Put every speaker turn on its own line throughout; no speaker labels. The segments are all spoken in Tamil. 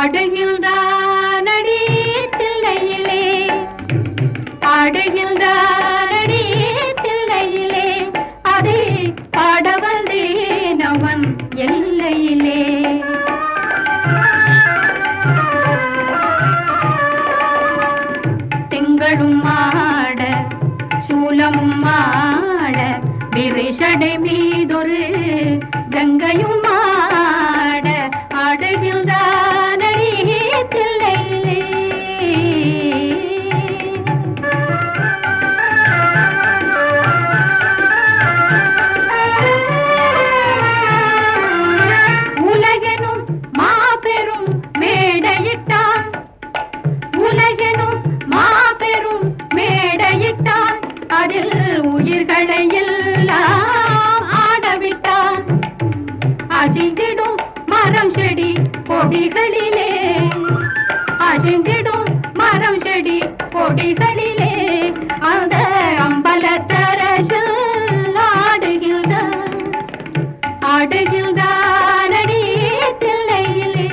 ஆடுகின்றானடி தில்லையிலே ஆடுகின்றானடி தில்லையிலே அதை பாடவந்தேன் அவன் எல்லையிலே திங்களும் ஆட சூலமும் ஆட விரிஷடை மீதொரு கங்கையும் ஆட ஆடுகின்றானடி தில்லையிலே உலகெனும் மாபெரும் மேடையிட்டான் உலகெனும் மாபெரும் மேடையிட்டான் அதில் உயிர்களை எல்லாம் ஆடவிட்டான் அசைந்திடும் மரம் செடி கொடிகளிலே அசைந்திடும் மரம் செடி கொடிகளிலே அந்த அம்பலத்தரசல் ஆடுகின்றான் ஆடுகின்றானடி தில்லையிலே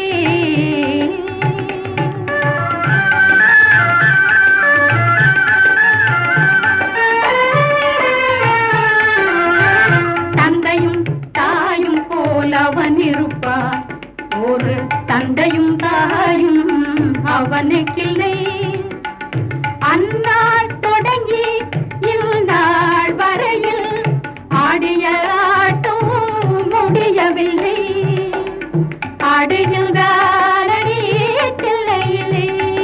தந்தையும் தாயும் போல் அவன் இருப்பான் ஒரு தந்தையும் தாயும் அவனுக்கில்லை அந்நாள் தொடங்கி இந்நாள் வரையில் ஆடிய ஆட்டம் முடியவில்லை ஆடுகின்றானடி தில்லையிலே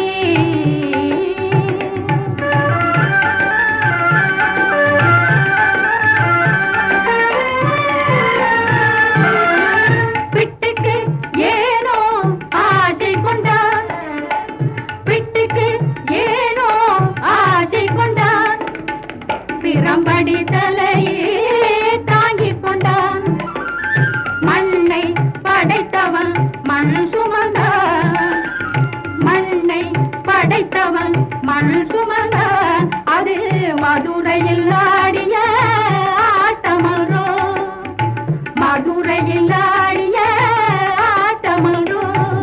பிட்டுக்கு ஏனோ ஆசை கொண்டான் பிட்டுக்கு ஏனோ ஆசை கொண்டான் பிரம்படி தலையே தாங்கிக் கொண்டான் மண்ணை படைத்தவன் மண் சுமந்தான் மண்ணை படைத்தவன் மண் சுமந்தான் அது மதுரையில் ஆடிய ஆட்டமரோ மதுரையில் ஆடிய ஆட்டமரோ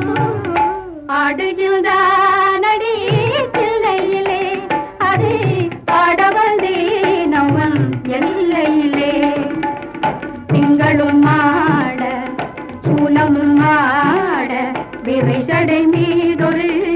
ஆடுகின்றானடி தில்லையிலே அது ஆடவந்தேன் அவன் எல்லையிலே திங்களும் ஆட சூலமும் ஆட விரைசடை மீதொரு